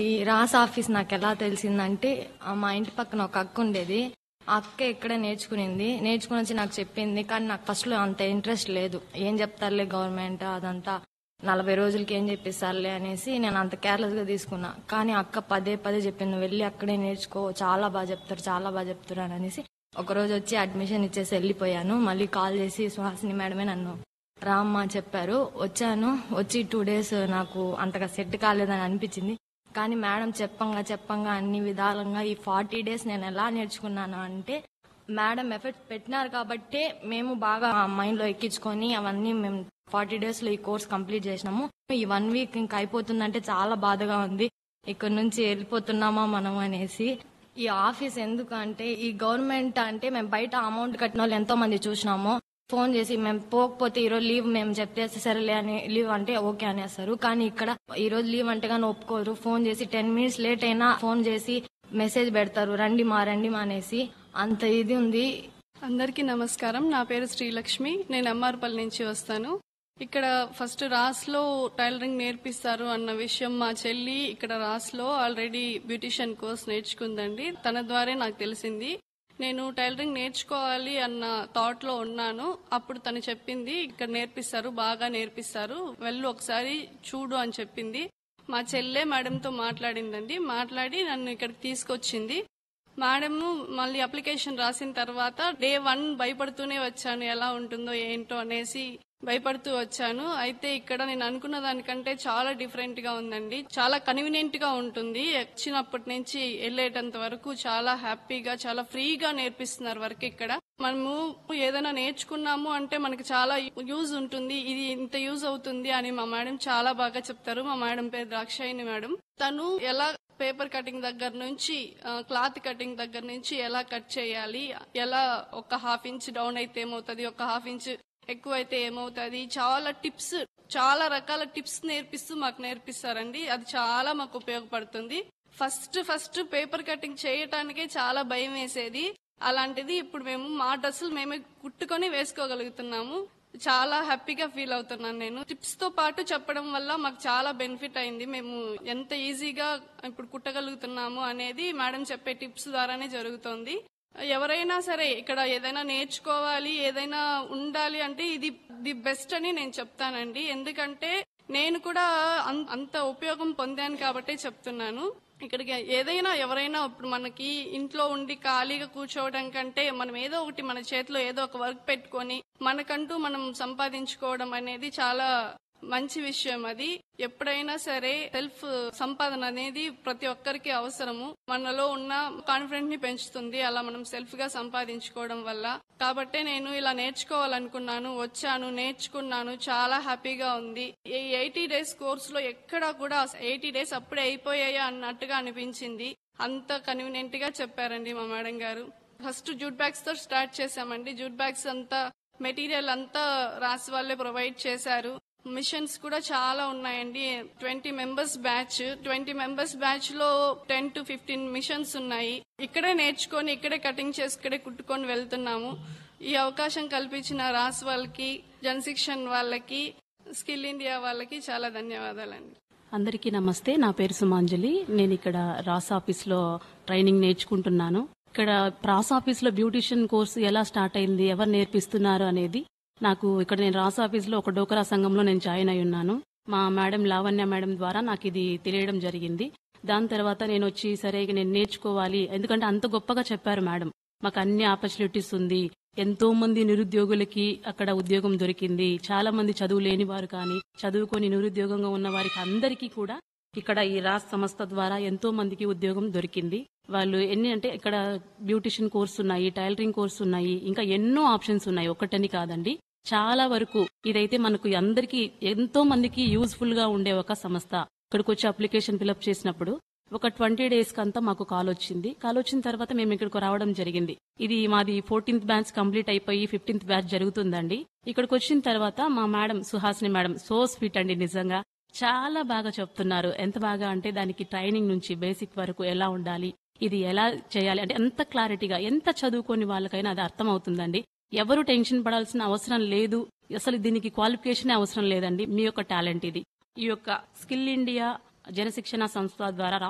ఈ Ross office నాకు ఎలా తెలిసిందంటే ఆ మా ఇంటి పక్కన ఒక అక్క ఉండేది ఆ అక్క ఇక్కడే నేర్చుకునింది నేర్చుకుని వచ్చి నాకు చెప్పింది కానీ నాకు ఫస్ట్ లో అంత ఇంట్రెస్ట్ లేదు ఏం చెప్తారులే గవర్నమెంట్ అదంతా నలభై రోజులకి ఏం చెప్పిస్తారులే అనేసి నేను అంత కేర్లెస్ గా తీసుకున్నా కానీ అక్క పదే పదే చెప్పింది "నువ్వు వెళ్ళి అక్కడే నేర్చుకో చాలా బాగా చెప్తారు చాలా బాగా చెప్తారు అని అనేసి ఒక రోజు వచ్చి అడ్మిషన్ ఇచ్చేసి వెళ్ళిపోయాను మళ్ళీ కాల్ చేసి సుహాసిని మేడమే నన్ను రామ్మ చెప్పారు వచ్చాను వచ్చి టూ డేస్ నాకు అంతగా సెట్ కాలేదని అనిపించింది కానీ మేడం చెప్పంగా చెప్పంగా అన్ని విధాలంగా ఈ ఫార్టీ డేస్ నేను ఎలా నేర్చుకున్నాను అంటే మేడం ఎఫర్ట్ పెట్టినారు కాబట్టే మేము బాగా మైండ్ లో ఎక్కించుకొని అవన్నీ మేము ఫార్టీ డేస్ లో ఈ కోర్స్ కంప్లీట్ చేసినాము ఈ వన్ వీక్ ఇంకా అయిపోతుందంటే చాలా బాధగా ఉంది ఇక్కడ నుంచి వెళ్ళిపోతున్నామా మనం అనేసి ఈ ఆఫీస్ ఎందుకు అంటే ఈ గవర్నమెంట్ అంటే మేము బయట అమౌంట్ కట్టిన వాళ్ళు ఎంతో మంది చూసినాము ఫోన్ చేసి మేము పోకపోతే ఈ రోజు లీవ్ మేము చెప్తేస్తే సరేలే అని లీవ్ అంటే ఓకే అనేస్తారు కానీ ఇక్కడ ఈ రోజు లీవ్ అంటే కానీ ఒప్పుకోరు ఫోన్ చేసి టెన్ మినిట్స్ లేట్ అయినా ఫోన్ చేసి మెసేజ్ పెడతారు రండి మా రండి మా అనేసి అంత ఇది ఉంది అందరికీ నమస్కారం నా పేరు శ్రీలక్ష్మి నేను ఎంఆర్పల్లి నుంచి వస్తాను ఇక్కడ ఫస్ట్ రాస్లో టైలరింగ్ నేర్పిస్తారు అన్న విషయం మా చెల్లి ఇక్కడ రాస్లో ఆల్రెడీ బ్యూటిషియన్ కోర్స్ నేర్చుకుందండి తన ద్వారే నాకు తెలిసింది నేను టైలరింగ్ నేర్చుకోవాలి అన్న థాట్ లో ఉన్నాను అప్పుడు తను చెప్పింది ఇక్కడ నేర్పిస్తారు బాగా నేర్పిస్తారు వెళ్ళు ఒకసారి చూడు అని చెప్పింది మా చెల్లె మేడంతో మాట్లాడిందండి మాట్లాడి నన్ను ఇక్కడికి తీసుకొచ్చింది మేడం మళ్ళీ అప్లికేషన్ రాసిన తర్వాత డే వన్ భయపడుతూనే వచ్చాను ఎలా ఉంటుందో ఏంటో అనేసి భయపడుతూ వచ్చాను అయితే ఇక్కడ నేను అనుకున్న దానికంటే చాలా డిఫరెంట్ గా ఉందండి చాలా కన్వీనియంట్ గా ఉంటుంది వచ్చినప్పటి నుంచి వెళ్ళేటంత వరకు చాలా హ్యాపీగా చాలా ఫ్రీగా నేర్పిస్తున్నారు వర్క్ ఇక్కడ మనము ఏదైనా నేర్చుకున్నాము అంటే మనకి చాలా యూజ్ ఉంటుంది ఇది ఇంత యూజ్ అవుతుంది అని మా మేడం చాలా బాగా చెప్తారు మా మేడం పేరు ద్రాక్షాయిని మేడం తను ఎలా పేపర్ కటింగ్ దగ్గర నుంచి ఆ, క్లాత్ కటింగ్ దగ్గర నుంచి ఎలా కట్ చేయాలి ఎలా ఒక హాఫ్ ఇంచ్ డౌన్ అయితే ఏమవుతుంది ఒక హాఫ్ ఇంచ్ ఎక్కువ అయితే ఏమవుతుంది చాలా టిప్స్ చాలా రకాల టిప్స్ నేర్పిస్తూ మాకు నేర్పిస్తారండి అది చాలా మాకు ఉపయోగపడుతుంది ఫస్ట్ ఫస్ట్ పేపర్ కటింగ్ చేయటానికే చాలా భయం వేసేది అలాంటిది ఇప్పుడు మేము మా డ్రెస్సులు మేమే కుట్టుకొని వేసుకోగలుగుతున్నాము చాలా హ్యాపీగా ఫీల్ అవుతున్నాను నేను టిప్స్ తో పాటు చెప్పడం వల్ల మాకు చాలా బెనిఫిట్ అయింది మేము ఎంత ఈజీగా ఇప్పుడు కుట్టగలుగుతున్నాము అనేది మేడం చెప్పే టిప్స్ ద్వారానే జరుగుతోంది ఎవరైనా సరే ఇక్కడ ఏదైనా నేర్చుకోవాలి ఏదైనా ఉండాలి అంటే ఇది ది బెస్ట్ అని నేను చెప్తానండి ఎందుకంటే నేను కూడా అం- అంత ఉపయోగం పొందాను కాబట్టే చెప్తున్నాను ఇక్కడికి ఏదైనా ఎవరైనా ఇప్పుడు మనకి ఇంట్లో ఉండి ఖాళీగా కూర్చోవడం కంటే మనం ఏదో ఒకటి మన చేతిలో ఏదో ఒక వర్క్ పెట్టుకొని మనకంటూ మనం సంపాదించుకోవడం అనేది చాలా మంచి విషయం అది ఎప్పుడైనా సరే సెల్ఫ్ సంపాదన అనేది ప్రతి ఒక్కరికి అవసరము మనలో ఉన్న కాన్ఫిడెంట్ ని పెంచుతుంది అలా మనం సెల్ఫ్ గా సంపాదించుకోవడం వల్ల కాబట్టే నేను ఇలా నేర్చుకోవాలనుకున్నాను వచ్చాను నేర్చుకున్నాను చాలా హ్యాపీగా ఉంది ఈ ఎయిటీ డేస్ కోర్స్ లో ఎక్కడా కూడా ఎయిటీ డేస్ అప్పుడే అయిపోయాయా అన్నట్టుగా అనిపించింది అంత కన్వీనియంట్ గా చెప్పారండి మా madam garu first jute bags తో స్టార్ట్ చేశామండి జూట్ బ్యాగ్స్ అంతా మెటీరియల్ అంతా రాసి వాళ్ళే ప్రొవైడ్ చేశారు మిషన్స్ కూడా చాలా ఉన్నాయండి twenty members batch twenty members batch లో టెన్ టు ఫిఫ్టీన్ మిషన్స్ ఉన్నాయి ఇక్కడే నేర్చుకొని ఇక్కడే కటింగ్ చేసి ఇక్కడే కుట్టుకొని వెళ్తున్నాము ఈ అవకాశం కల్పించిన రాస్ వాళ్ళకి జనశిక్షణ్ వాళ్ళకి స్కిల్ ఇండియా వాళ్ళకి చాలా ధన్యవాదాలండి అందరికీ నమస్తే నా పేరు సుమాంజలి నేను ఇక్కడ రాస్ ఆఫీస్ లో ట్రైనింగ్ నేర్చుకుంటున్నాను ఇక్కడ రాస్ ఆఫీస్ లో బ్యూటిషియన్ కోర్సు ఎలా స్టార్ట్ అయింది ఎవరు నేర్పిస్తున్నారు అనేది నాకు ఇక్కడ నేను రాస్ ఆఫీస్ లో ఒక డోకరా సంఘంలో నేను జాయిన్ అయి ఉన్నాను మా మేడం లావణ్య మేడం ద్వారా నాకు ఇది తెలియడం జరిగింది దాని తర్వాత నేను వచ్చి సరే ఇక నేను నేర్చుకోవాలి ఎందుకంటే అంత గొప్పగా చెప్పారు మేడం మాకు అన్ని ఆపర్చునిటీస్ ఉంది ఎంతో మంది నిరుద్యోగులకి అక్కడ ఉద్యోగం దొరికింది చాలా మంది చదువు లేని వారు కానీ చదువుకొని నిరుద్యోగంగా ఉన్న వారికి అందరికీ కూడా ఇక్కడ ఈ రాస్ సంస్థ ద్వారా ఎంతో మందికి ఉద్యోగం దొరికింది వాళ్ళు ఎన్ని అంటే ఇక్కడ బ్యూటిషియన్ కోర్స్ ఉన్నాయి టైలరింగ్ కోర్స్ ఉన్నాయి ఇంకా ఎన్నో ఆప్షన్స్ ఉన్నాయి ఒకటని కాదండి చాలా వరకు ఇదైతే మనకు అందరికీ ఎంతో మందికి యూస్ఫుల్ గా ఉండే ఒక సంస్థ ఇక్కడికి వచ్చి అప్లికేషన్ ఫిలప్ చేసినప్పుడు ఒక ట్వంటీ డేస్ కంతా మాకు కాల్ వచ్చింది కాల్ వచ్చిన తర్వాత మేము ఇక్కడికి రావడం జరిగింది ఇది మాది ఫోర్టీన్త్ బ్యాచ్ కంప్లీట్ అయిపోయి ఫిఫ్టీన్త్ బ్యాచ్ జరుగుతుందండి ఇక్కడికి వచ్చిన తర్వాత మా madam Suhasini madam so sweet అండి నిజంగా చాలా బాగా చెప్తున్నారు ఎంత బాగా అంటే దానికి ట్రైనింగ్ నుంచి బేసిక్ వరకు ఎలా ఉండాలి ఇది ఎలా చేయాలి అంటే ఎంత క్లారిటీగా ఎంత చదువుకోని వాళ్ళకైనా అది అర్థం అవుతుందండి ఎవరు టెన్షన్ పడాల్సిన అవసరం లేదు అసలు దీనికి క్వాలిఫికేషన్ అవసరం లేదండి మీ యొక్క టాలెంట్ ఇది ఈ యొక్క స్కిల్ ఇండియా జనశిక్షణ సంస్థ ద్వారా